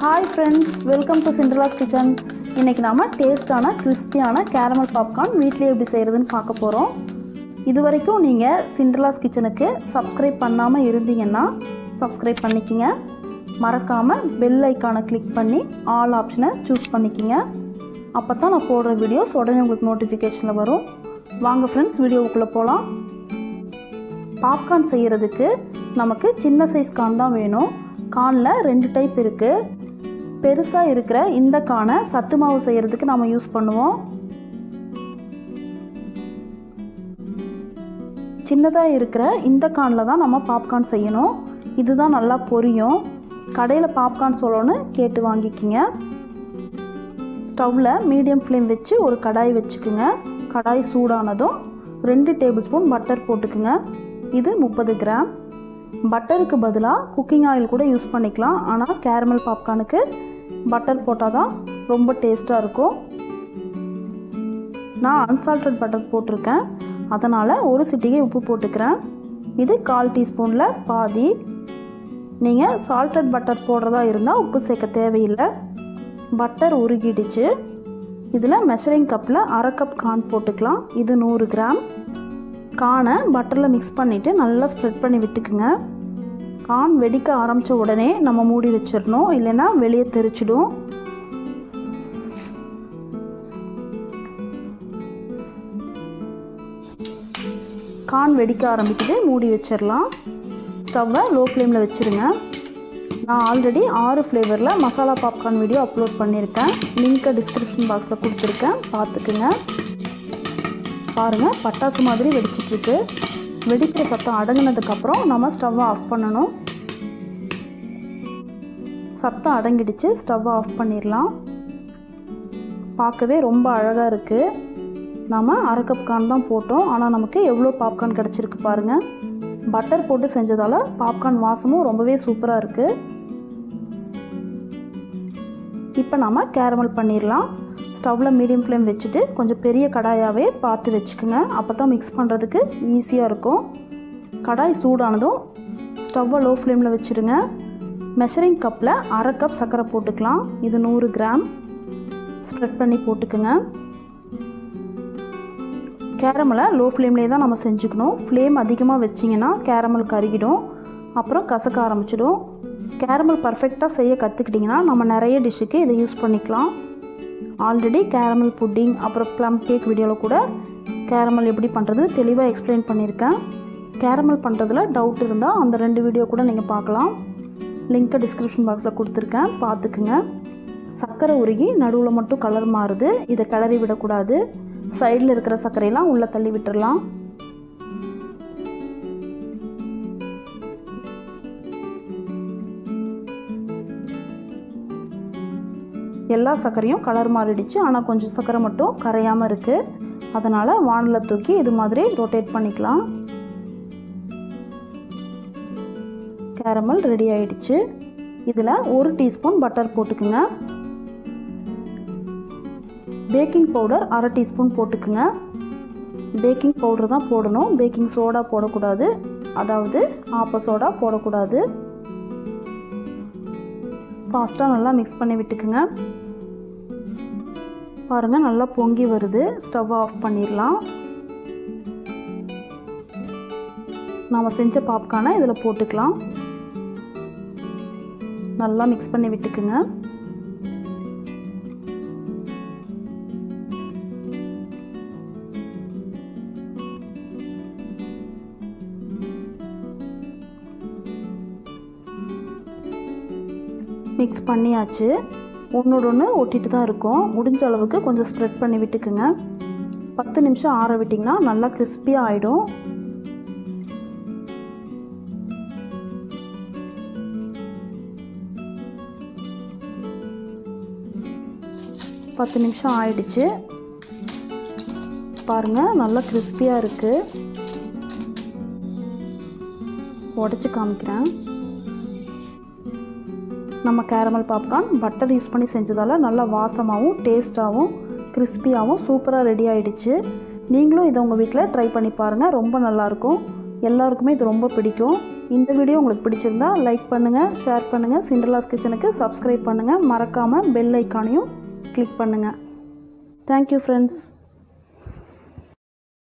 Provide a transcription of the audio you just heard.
hi friends welcome to Cinderella's kitchen இன்றைக்கி நாம் டேஸ்டான கிறிஸ்பியான கேரமல் பாப்கார்ன் வீட்டிலே எப்படி செய்கிறதுன்னு பார்க்க போகிறோம் இது வரைக்கும் நீங்கள் சிண்ட்ரலாஸ் கிச்சனுக்கு சப்ஸ்கிரைப் பண்ணாமல் இருந்தீங்கன்னா சப்ஸ்கிரைப் பண்ணிக்கிங்க மறக்காமல் பெல் ஐக்கானை கிளிக் பண்ணி ஆல் ஆப்ஷனை சூஸ் பண்ணிக்கிங்க அப்போ தான் நான் போடுற வீடியோஸ் உடனே உங்களுக்கு நோட்டிஃபிகேஷனில் வரும் வாங்க ஃப்ரெண்ட்ஸ் வீடியோவுக்குள்ளே போகலாம் பாப்கார்ன் செய்கிறதுக்கு நமக்கு சின்ன சைஸ் கார்ன் தான் வேணும் கார்னில் ரெண்டு டைப் இருக்குது பெருசாக இருக்கிற இந்த கானை சத்து மாவு செய்கிறதுக்கு நம்ம யூஸ் பண்ணுவோம் சின்னதாக இருக்கிற இந்த கானில் தான் நம்ம பாப்கார்ன் செய்யணும் இதுதான் நல்லா பொரியும் கடையில் பாப்கார்ன் சொல்லணும்னு கேட்டு வாங்கிக்கிங்க ஸ்டவ்வில் மீடியம் ஃப்ளேம் வச்சு ஒரு கடாய் வச்சுக்குங்க கடாய் சூடானதும் ரெண்டு டேபிள் ஸ்பூன் பட்டர் போட்டுக்குங்க இது முப்பது கிராம் பட்டருக்கு பதிலாக குக்கிங் ஆயில் கூட யூஸ் பண்ணிக்கலாம் ஆனால் கேரமல் பாப்கார்னுக்கு பட்டர் போட்டால் தான் ரொம்ப டேஸ்ட்டாக இருக்கும் நான் அன்சால்டட் பட்டர் போட்டிருக்கேன் அதனால் ஒரு சிட்டிகை உப்பு போட்டுக்கிறேன் இது கால் டீஸ்பூனில் பாதி நீங்கள் சால்டட் பட்டர் போடுறதா இருந்தால் உப்பு சேர்க்க தேவையில்லை பட்டர் உருகிடுச்சு இதில் மெஷரிங் கப்பில் அரை கப் கார்ன் போட்டுக்கலாம் இது நூறு கிராம் கானை பட்டரில் மிக்ஸ் பண்ணிவிட்டு நல்லா ஸ்ப்ரெட் பண்ணி விட்டுக்குங்க கான் வெடிக்க ஆரம்பித்த உடனே நம்ம மூடி வச்சிடணும் இல்லைன்னா வெளியே தெரிச்சிடும் கான் வெடிக்க ஆரம்பிக்குது மூடி வச்சிடலாம் ஸ்டவ்வை லோ ஃப்ளேமில் வச்சுருங்க நான் ஆல்ரெடி ஆறு ஃப்ளேவரில் மசாலா பாப்கார்ன் வீடியோ அப்லோட் பண்ணியிருக்கேன் லிங்க்கை டிஸ்கிரிப்ஷன் பாக்ஸில் கொடுத்துருக்கேன் பார்த்துக்குங்க பாருங்கள் பட்டாசு மாதிரி வெடிச்சிட்ருக்கு வெடிக்கிற சத்தம் அடங்கினதுக்கப்புறம் நம்ம ஸ்டவ்வை ஆஃப் பண்ணணும் சத்தம் அடங்கிடுச்சு ஸ்டவ்வை ஆஃப் பண்ணிடலாம் பார்க்கவே ரொம்ப அழகாக இருக்குது நாம் அரை கப் கார்ன் தான் போட்டோம் ஆனால் நமக்கு எவ்வளோ பாப்கார்ன் கிடச்சிருக்கு பாருங்கள் பட்டர் போட்டு செஞ்சதால் பாப்கார்ன் வாசமும் ரொம்பவே சூப்பராக இருக்குது இப்போ நம்ம கேரமல் பண்ணிடலாம் ஸ்டவ்வில் மீடியம் ஃப்ளேம் வச்சுட்டு கொஞ்சம் பெரிய கடாயாகவே பார்த்து வச்சுக்கோங்க அப்போ தான் மிக்ஸ் பண்ணுறதுக்கு ஈஸியாக இருக்கும் கடாய் சூடானதும் ஸ்டவ்வை லோ ஃப்ளேமில் வச்சுருங்க மெஷரிங் கப்பில் அரை கப் சர்க்கரை போட்டுக்கலாம் இது நூறு கிராம் ஸ்ப்ரெட் பண்ணி போட்டுக்குங்க கேரமலை லோ ஃப்ளேம்லேயே தான் நம்ம செஞ்சுக்கணும் ஃப்ளேம் அதிகமாக வச்சிங்கன்னா கேரமல் கருகிடும் அப்புறம் கசக்க ஆரம்பிச்சிடும் கேரமல் பர்ஃபெக்டாக செய்ய கற்றுக்கிட்டிங்கன்னா நம்ம நிறைய டிஷ்ஷுக்கு இதை யூஸ் பண்ணிக்கலாம் ஆல்ரெடி கேரமல் புட்டிங் அப்புறம் ப்ளம் கேக் வீடியோவில் கூட கேரமல் எப்படி பண்ணுறது தெளிவாக எக்ஸ்பிளைன் பண்ணியிருக்கேன் கேரமல் பண்ணுறதுல டவுட் இருந்தால் அந்த ரெண்டு வீடியோ கூட நீங்கள் பார்க்கலாம் லிங்க்கை டிஸ்கிரிப்ஷன் பாக்ஸில் கொடுத்துருக்கேன் பார்த்துக்குங்க சர்க்கரை உருகி நடுவில் மட்டும் கலர் மாறுது இதை கிளறி விடக்கூடாது சைடில் இருக்கிற சர்க்கரையெல்லாம் உள்ளே தள்ளி விட்டுடலாம் எல்லா சர்க்கரையும் கலர் மாறிடுச்சு ஆனால் கொஞ்சம் சர்க்கரை மட்டும் கரையாமல் இருக்குது அதனால் வானில் தூக்கி இது மாதிரி ரொட்டேட் பண்ணிக்கலாம் கேரமல் ரெடி ஆயிடுச்சு இதில் ஒரு டீஸ்பூன் பட்டர் போட்டுக்குங்க பேக்கிங் பவுடர் அரை டீஸ்பூன் போட்டுக்குங்க பேக்கிங் பவுடர் தான் போடணும் பேக்கிங் சோடா போடக்கூடாது அதாவது ஆப்ப சோடா போடக்கூடாது ஃபாஸ்ட்டாக நல்லா மிக்ஸ் பண்ணி விட்டுக்குங்க பாருங்கள் நல்லா பொங்கி வருது ஸ்டவ் ஆஃப் பண்ணிடலாம் நாம் செஞ்ச பாப்கார்னை இதில் போட்டுக்கலாம் நல்லா மிக்ஸ் பண்ணி விட்டுக்குங்க மிக்ஸ் பண்ணியாச்சு ஒன்றோட ஒன்று ஒட்டிட்டு தான் இருக்கும் முடிஞ்ச அளவுக்கு கொஞ்சம் ஸ்ப்ரெட் பண்ணி விட்டுக்குங்க பத்து நிமிஷம் ஆற விட்டிங்கன்னா நல்லா கிறிஸ்பியாக ஆகிடும் பத்து நிமிஷம் ஆயிடுச்சு பாருங்கள் நல்லா கிறிஸ்பியாக இருக்குது உடச்சி காமிக்கிறேன் நம்ம கேரமல் பாப்கார்ன் பட்டர் யூஸ் பண்ணி செஞ்சதால் நல்லா வாசமாகவும் டேஸ்ட்டாகவும் கிறிஸ்பியாகவும் சூப்பராக ரெடி ஆகிடுச்சு நீங்களும் இதை உங்கள் வீட்டில் ட்ரை பண்ணி பாருங்கள் ரொம்ப நல்லாயிருக்கும் எல்லாருக்குமே இது ரொம்ப பிடிக்கும் இந்த வீடியோ உங்களுக்கு பிடிச்சிருந்தா லைக் பண்ணுங்கள் ஷேர் பண்ணுங்கள் சிண்டர்லாஸ் கிச்சனுக்கு சப்ஸ்கிரைப் பண்ணுங்கள் மறக்காமல் பெல் ஐக்கானையும் கிளிக் பண்ணுங்கள் தேங்க்யூ ஃப்ரெண்ட்ஸ்